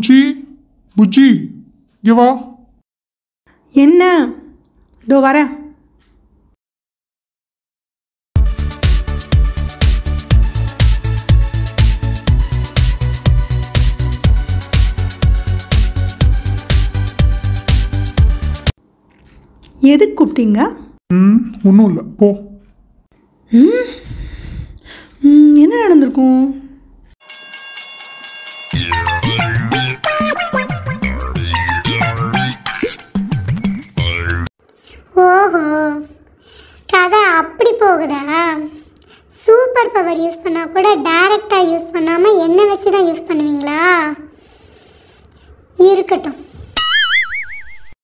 புச்சி புச்சி இங்கே வா என்ன இதோ வரேன் எதுக்கு கூப்பிட்டீங்க ம் ஒன்றும் இல்லை போ ம் என்ன நடந்திருக்கும் ஓஹோ கதை அப்படி போகுதா சூப்பர் பவர் யூஸ் பண்ணால் கூட டைரெக்டாக யூஸ் பண்ணாமல் என்ன வச்சு தான் யூஸ் பண்ணுவீங்களா இருக்கட்டும்